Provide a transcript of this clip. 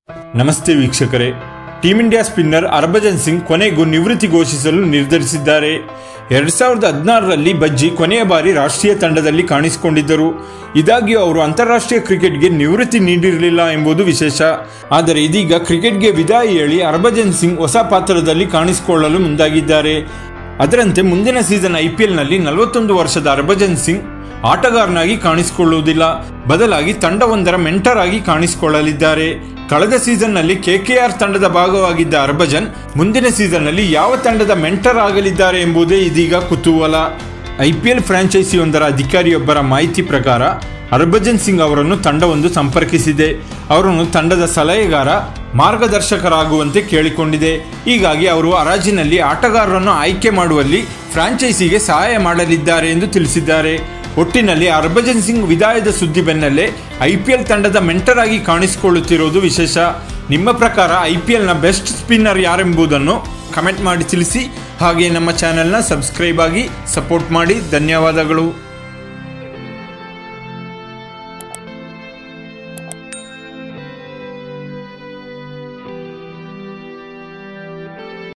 ನಮಸ್ತೆ ವೀಕ್ಷಕರೇ team India spinner Harbhajan Singh ಕೊನೆಗೂ ನಿವೃತ್ತಿ ಘೋಷಿಸಲು ನಿರ್ಧರಿಸಿದ್ದಾರೆ ಎರಡ್ ಸಾವಿರದ ಹದಿನಾರರಲ್ಲಿ ಬಜ್ಜಿ ಕೊನೆಯ ಬಾರಿ ರಾಷ್ಟ್ರೀಯ ತಂಡದಲ್ಲಿ ಕಾಣಿಸಿಕೊಂಡಿದ್ದರು ಇದಾಗಿಯೂ ಅವರು ಅಂತಾರಾಷ್ಟ್ರೀಯ ಕ್ರಿಕೆಟ್ಗೆ ನಿವೃತ್ತಿ ನೀಡಿರಲಿಲ್ಲ ಎಂಬುದು ವಿಶೇಷ ಆದರೆ ಇದೀಗ ಕ್ರಿಕೆಟ್ಗೆ ವಿದಾಯ ಹೇಳಿ ಹರ್ಭಜನ್ ಸಿಂಗ್ ಹೊಸ ಪಾತ್ರದಲ್ಲಿ ಕಾಣಿಸಿಕೊಳ್ಳಲು ಮುಂದಾಗಿದ್ದಾರೆ ಅದರಂತೆ ಮುಂದಿನ ಸೀಸನ್ ಐಪಿಎಲ್ನಲ್ಲಿ ನಲವತ್ತೊಂದು ವರ್ಷದ ಹರ್ಭಜನ್ ಸಿಂಗ್ ಆಟಗಾರನಾಗಿ ಕಾಣಿಸಿಕೊಳ್ಳುವುದಿಲ್ಲ ಬದಲಾಗಿ ತಂಡವೊಂದರ ಮೆಂಟರ್ ಆಗಿ ಕಾಣಿಸಿಕೊಳ್ಳಲಿದ್ದಾರೆ ಕಳೆದ ಸೀಸನ್ನಲ್ಲಿ ಕೆಕೆಆರ್ ತಂಡದ ಭಾಗವಾಗಿದ್ದ ಹರ್ಭಜನ್ ಮುಂದಿನ ಸೀಸನ್ನಲ್ಲಿ ಯಾವ ತಂಡದ ಮೆಂಟರ್ ಆಗಲಿದ್ದಾರೆ ಎಂಬುದೇ ಇದೀಗ ಕುತೂಹಲ ಐಪಿಎಲ್ ಫ್ರಾಂಚೈಸಿಯೊಂದರ ಅಧಿಕಾರಿಯೊಬ್ಬರ ಮಾಹಿತಿ ಪ್ರಕಾರ ಹರ್ಭಜನ್ ಸಿಂಗ್ ಅವರನ್ನು ತಂಡವೊಂದು ಸಂಪರ್ಕಿಸಿದೆ ಅವರನ್ನು ತಂಡದ ಸಲಹೆಗಾರ ಮಾರ್ಗದರ್ಶಕರಾಗುವಂತೆ ಕೇಳಿಕೊಂಡಿದೆ ಹೀಗಾಗಿ ಅವರು ಹರಾಜಿನಲ್ಲಿ ಆಟಗಾರರನ್ನು ಆಯ್ಕೆ ಮಾಡುವಲ್ಲಿ ಫ್ರಾಂಚೈಸಿಗೆ ಸಹಾಯ ಮಾಡಲಿದ್ದಾರೆ ಎಂದು ತಿಳಿಸಿದ್ದಾರೆ ಒಟ್ಟಿನಲ್ಲಿ ಹರ್ಭಜನ್ ಸಿಂಗ್ ವಿದಾಯದ ಸುದ್ದಿ ಬೆನ್ನಲ್ಲೇ ಐಪಿಎಲ್ ತಂಡದ ಮೆಂಟರ್ ಆಗಿ ಕಾಣಿಸಿಕೊಳ್ಳುತ್ತಿರುವುದು ವಿಶೇಷ ನಿಮ್ಮ ಪ್ರಕಾರ ಐಪಿಎಲ್ನ ಬೆಸ್ಟ್ ಸ್ಪಿನ್ನರ್ ಯಾರೆಂಬುದನ್ನು ಕಮೆಂಟ್ ಮಾಡಿ ತಿಳಿಸಿ ಹಾಗೆ ನಮ್ಮ ಚಾನೆಲ್ನ ಸಬ್ಸ್ಕ್ರೈಬ್ ಆಗಿ ಸಪೋರ್ಟ್ ಮಾಡಿ ಧನ್ಯವಾದಗಳು